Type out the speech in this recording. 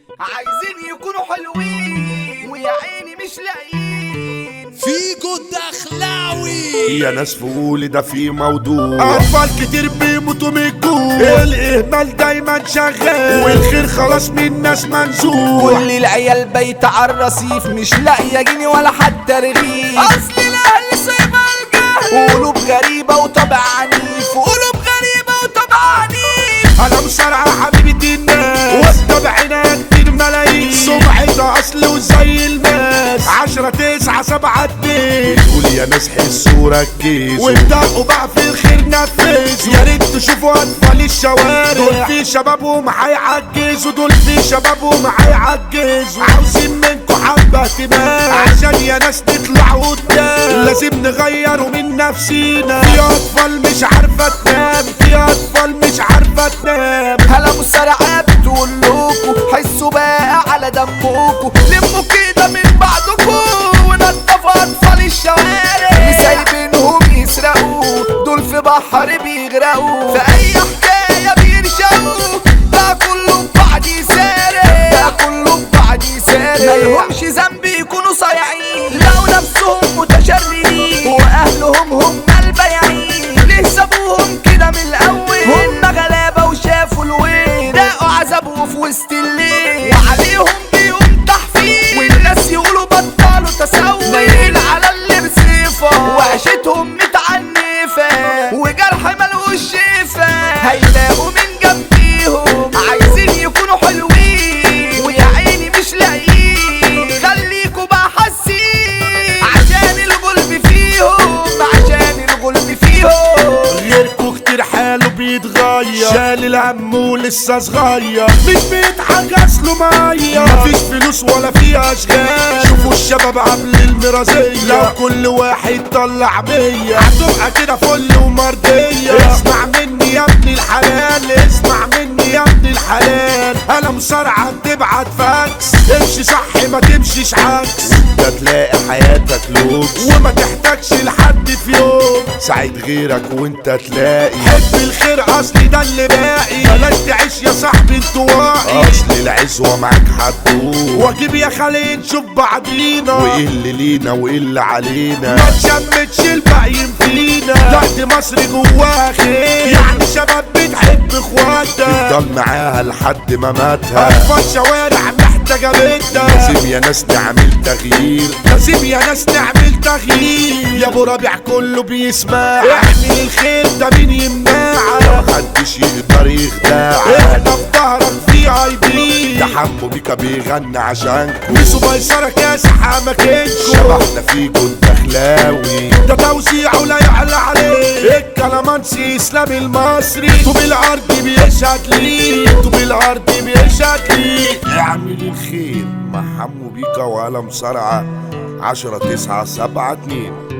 عايزين يكونوا حلوين ويا عيني مش لاقيين فيجو الدخلاوي يا ناس فقولي ده في موضوع أطفال كتير بيموتوا من الجوع الإهمال دايما شغال والخير خلاص من الناس منزوع كل العيال بايتة على الرصيف مش لاقية جنيه ولا حتى رغيف اصل الاهل سايبة الجهل قلوب غريبة وطبع عنيف وقلوب غريبة وطبع عنيف أنا مسرعة حبيبة الناس واتبعنا كتير ملايين سمعتها أصل وزي الماس عشرة تسعة سبعة اتنين بتقول يا ناس حسوا ركزوا وابدأوا بقى في الخير نفذوا يا ريت تشوفوا أطفال الشوارع دول في شبابهم هيعجزوا دول في شبابهم هيعجزوا عاوزين منكم حبة اهتمام عشان يا ناس نطلع قدام لازم نغيروا من نفسينا في أطفال مش عارفة تنام في أطفال مش عارفة تنام هلا مسرعة بتقول لكم حسوا بقى على دمكم لموا كده من بعضكم ونضفوا اطفال الشوارع اللي سايبينهم يسرقوا دول في بحر بيغرقوا في اي حكاية بيرشقوا ده كله ببعض يسارع ده كله ببعض يسارع ملهمش ذنب يكونوا صايعين لو نفسهم متشردين واهلهم هم البياعين ليه سابوهم كده من الاول هم غلابه وشافوا الويل داقوا عذابه في وسط الليل وعليهم بيقوم تحفيل والناس يقولوا بطلوا تسول نايمين على اللي بسيفه وعيشتهم متعنفه وجرح ملوش شفا هيلاقوا من جنبيهم عايزين يكونوا حلوين ويا عيني مش لاقيين خليكوا بقى حاسين عشان الغلب فيهم عشان الغلب فيهم غيركوا كتير حاله بيتغير شال الهم ولسه صغير مش بيضحك اصله ميه مفيش فلوس ولا في اشغال شوفوا الشباب قبل المرازية لو كل واحد طلع مية هتبقى كده فل ومرضية اسمع مني يا ابن الحلال اسمع مني يا ابن الحلال انا مصارعة تبعت فاكس امشي صح ما تمشيش عكس انت تلاقي حياتك لوكس وما تحتاجش لحد في يوم ساعد غيرك وانت تلاقي حب الخير اصلي ده اللي باقي بلاش تعيش يا صاحبي انطوائي اصل العزوة معاك حدود واجيب يا خالي نشوف بعضينا وايه اللي لينا وايه اللي علينا ما تشمتش الباقيين فينا لا دي مصر جواها خير يعني شباب بتحب اخواتها تفضل معاها لحد ما ماتها اطفال شوارع محتاجة بيتها لازم يا ناس نعمل تغيير لازم يا ناس نعمل تغيير يا ابو ربيع كله بيسمع اعمل الخير ده مين يمنعك محدش يقدر يخدعك احنا في ظهرك في اي بي ده حمو بيكا بيغني عشانكم بيسو ميسرك يا سحامة كنشو شبحنا فيكو الدخلاوي ده توزيعه لا يعلى عليه الكلامانسي اسلامي المصري طوب الارض بيشهد ليه طوب الارض بيشهد ليه اعمل الخير مع حمو بيكا ولا مصارعة عشرة تسعة سبعة اتنين